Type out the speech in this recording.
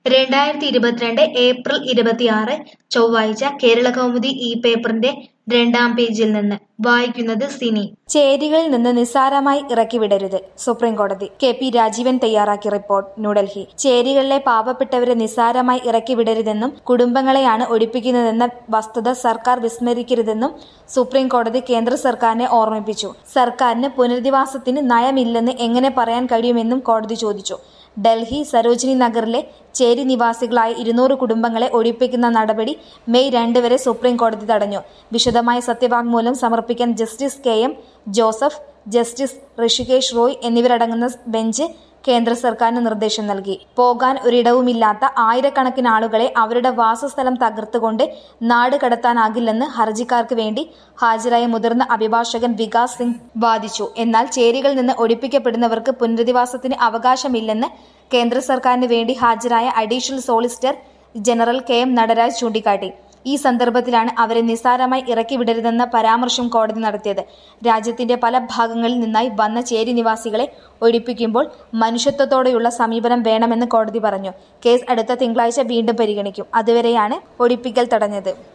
രണ്ടായിരത്തി ഇരുപത്തിരണ്ട് ഏപ്രിൽ ഇരുപത്തിയാറ് ചൊവ്വാഴ്ച കേരളകൗമുദി ഈ പേപ്പറിന്റെ രണ്ടാം പേജിൽ നിന്ന് വായിക്കുന്നത് സിനി ചേരികളിൽ നിന്ന് നിസ്സാരമായി ഇറക്കിവിടരുത് സുപ്രീം കോടതി കെ പി രാജീവൻ തയ്യാറാക്കിയ റിപ്പോർട്ട് ന്യൂഡൽഹി ചേരികളിലെ പാവപ്പെട്ടവരെ നിസ്സാരമായി ഇറക്കിവിടരുതെന്നും കുടുംബങ്ങളെയാണ് ഒഴിപ്പിക്കുന്നതെന്ന വസ്തുത സർക്കാർ വിസ്മരിക്കരുതെന്നും സുപ്രീം കോടതി കേന്ദ്ര സർക്കാരിനെ ഓർമ്മിപ്പിച്ചു സർക്കാരിന് പുനരധിവാസത്തിന് നയമില്ലെന്ന് എങ്ങനെ പറയാൻ കഴിയുമെന്നും കോടതി ചോദിച്ചു ഡൽഹി സരോജിനി നഗറിലെ ചേരി നിവാസികളായ ഇരുന്നൂറ് കുടുംബങ്ങളെ ഒഴിപ്പിക്കുന്ന നടപടി മെയ് രണ്ട് വരെ സുപ്രീം കോടതി തടഞ്ഞു വിശദമായ സത്യവാങ്മൂലം സമർപ്പിക്കാൻ justice K M Joseph justice Hrishikesh Roy എന്നിവരടങ്ങുന്ന ബെഞ്ച് കേന്ദ്ര സർക്കാരിന് നിർദ്ദേശം നൽകി പോകാൻ ഒരിടവുമില്ലാത്ത ആയിരക്കണക്കിന് ആളുകളെ അവരുടെ വാസസ്ഥലം തകർത്തുകൊണ്ട് നാട് കടത്താനാകില്ലെന്ന് ഹർജിക്കാർക്ക് വേണ്ടി ഹാജരായ മുതിർന്ന അഭിഭാഷകൻ വികാസ് സിംഗ് വാദിച്ചു എന്നാൽ ചേരികളിൽ നിന്ന് ഒഴിപ്പിക്കപ്പെടുന്നവർക്ക് പുനരധിവാസത്തിന് അവകാശമില്ലെന്ന് കേന്ദ്ര സർക്കാരിന് വേണ്ടി ഹാജരായ additional solicitor general K M Nataraj ചൂണ്ടിക്കാട്ടി ഈ സന്ദർഭത്തിലാണ് അവരെ നിസ്സാരമായി ഇറക്കിവിടരുതെന്ന പരാമർശം കോടതി നടത്തിയത് രാജ്യത്തിന്റെ പല ഭാഗങ്ങളിൽ നിന്നായി വന്ന ചേരി നിവാസികളെ ഒഴിപ്പിക്കുമ്പോൾ മനുഷ്യത്വത്തോടെയുള്ള സമീപനം വേണമെന്ന് കോടതി പറഞ്ഞു കേസ് അടുത്ത തിങ്കളാഴ്ച വീണ്ടും പരിഗണിക്കും അതുവരെയാണ് ഒഴിപ്പിക്കൽ തടഞ്ഞത്